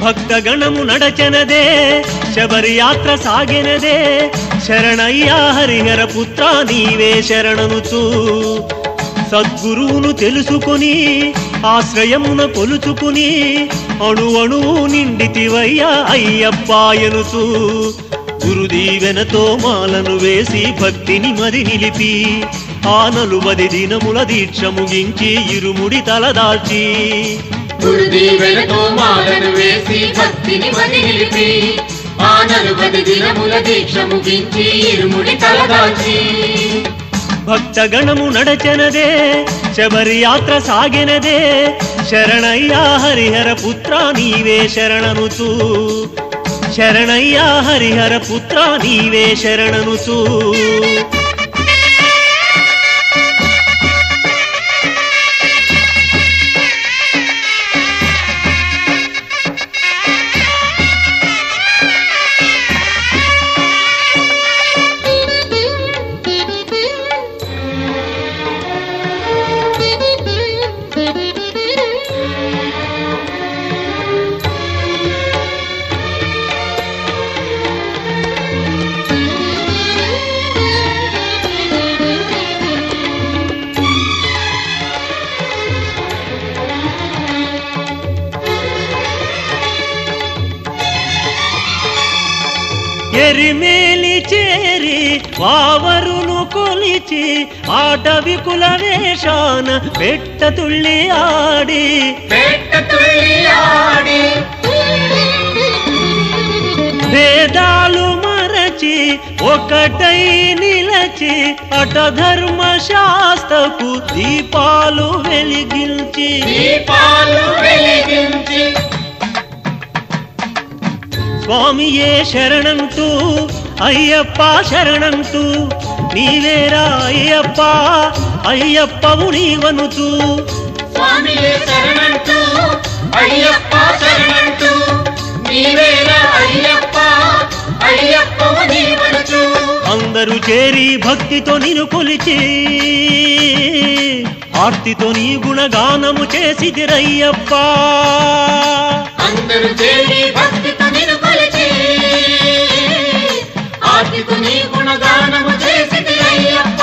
భక్తగణము నడచెనదే శబరి యాత్ర సాగినదే శరణయ్యా హరిహర పుత్ర నీవే శరణనుచు సద్గురువును తెలుసుకొని ఆశ్రయమున కొలుచుకుని అణు అణువు నిండితివయ్యా అయ్యప్పాయనుచు గురుదీవెనతో మాలను వేసి భక్తిని మరి నిలిపి ఆ నలుబది దినముల దీక్ష ముగించి ఇరుముడి తలదాల్చి గురుదీవెనతో మాలను వేసి భక్తిని మది నిలిపి ఆ నలుబది దినముల దీక్ష ముగించి ఇరుముడి తలదాల్చి భక్తగణము నడచెనదే శబరి యాత్ర సాగినదే శరణయ్యా హరిహర పుత్ర నీవే శరణనుచు శరణయ్యా హరిహర పుత్ర నీవే శరణనుచు ఎరిమేలి చేరి వావరును కొలిచి ఆటవి కుల వేషాన పెట్ట తుళ్ళి ఆడి పెట్ట తుళ్ళి ఆడి భేదాలు మరచి ఒకటై నిలచి అట ధర్మ శాస్త్రపు దీపాలు వెలిగించి దీపాలు వెలిగించి స్వామియే శరణంటూ అయ్యప్ప శరణంటూ నీవేరా అయ్యప్ప అయ్యప్పవు నీవనుతూ స్వామియే శరణంటూ అయ్యప్ప శరణంటూ నీవేరా అయ్యప్ప అయ్యప్పవు నీవనుచు అందరూ చేరి భక్తితో నిన్ను కొలిచి ఆర్తితో నీ గుణగానము చేసిదిరయ్యప్ప అందరూ చేరి భక్తితో నిన్ను కొలిచి ఆర్తితో నీ గుణగానము చేసిది అయ్యప్ప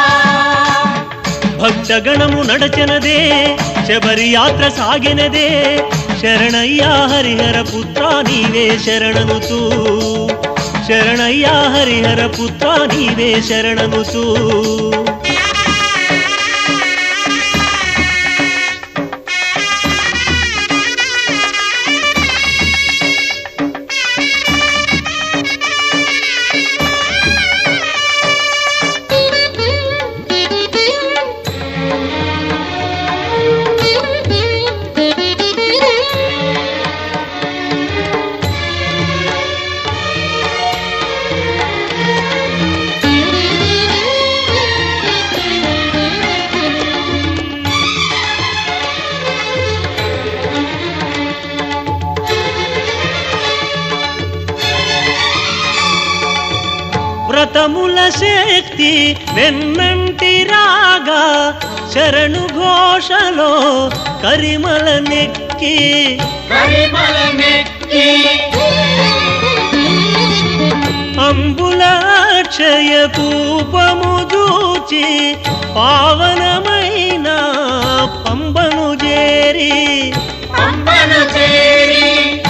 భక్తగణము నడచనదే శబరి యాత్ర సాగినదే శరణయ్యా హరిహర పుత్ర నీవే శరణనుతూ శరణయ్యా హరిహర పుత్ర నీవే శరణనుతూ వ్రతముల శక్తి వెన్నంటి రాగా శరణు ఘోషలో కరిమల నెక్కి పరిమళ నెక్కి అంబుల అక్షయ కూపము దూచి పావనమైన పంబను చేరి పంపను చేరి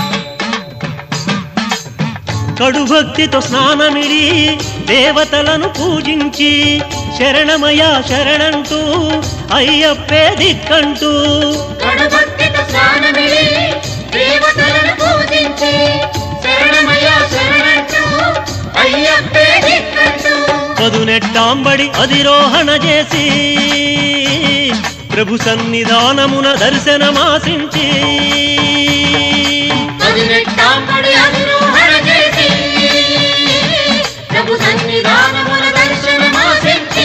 కడు భక్తితో స్నానమిడి దేవతలను పూజించి శరణమయ శరణంటూ అయ్యప్పే దిక్కంటూ కడుభక్తితో స్నానమిడి దేవతలను పూజించి శరణమయ శరణంటూ అయ్యప్పే దిక్కంటూ పదునెట్టాంబడి అధిరోహణ చేసి ప్రభు సన్నిధానమున దర్శనమాసించి పదినెట్టాంబడి అధిరోహణ చేసి ప్రభు సన్నిధానమున దర్శనమాసించి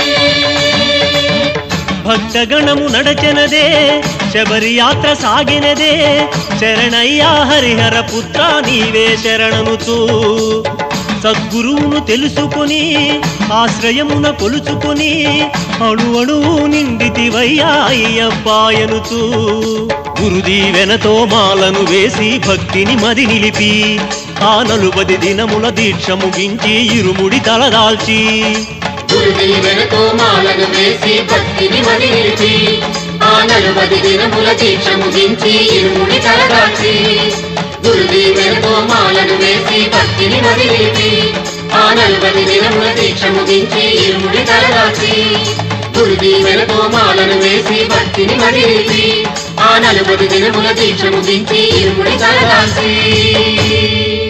భక్తగణము నడచెనదే శబరి యాత్ర సాగినదే శరణయ్యా హరిహర పుత్ర నీవే శరణనుతూ సద్గురువును తెలుసుకొని ఆశ్రయమున కొలుచుకొని అణు అణువు నిండితివయ్యా అయ్యప్పాయనుతూ గురుదీవెనతో మాలను వేసి భక్తిని మది నిలిపి ఆ నలుబది దినముల దీక్ష ముగించి ఇరుముడి తలదాల్చి గురుదీవెనతో మాలను వేసి భక్తిని మది నిలిపి ఆ నలుబది దినముల దీక్ష ముగించి ఇరుముడి తలదాచి గురుదీవెనతో మాలను వేసి భక్తిని మది నిలిపి ఆ నలుబది దినముల దీక్ష ముగించి ఇరుముడి తలదాచి గురుదీవెనతో మాలను వేసి భక్తిని మది నిలిపి ఆ నలుబది దినముల దీక్ష ముగించి ఇరుముడి తలదాచి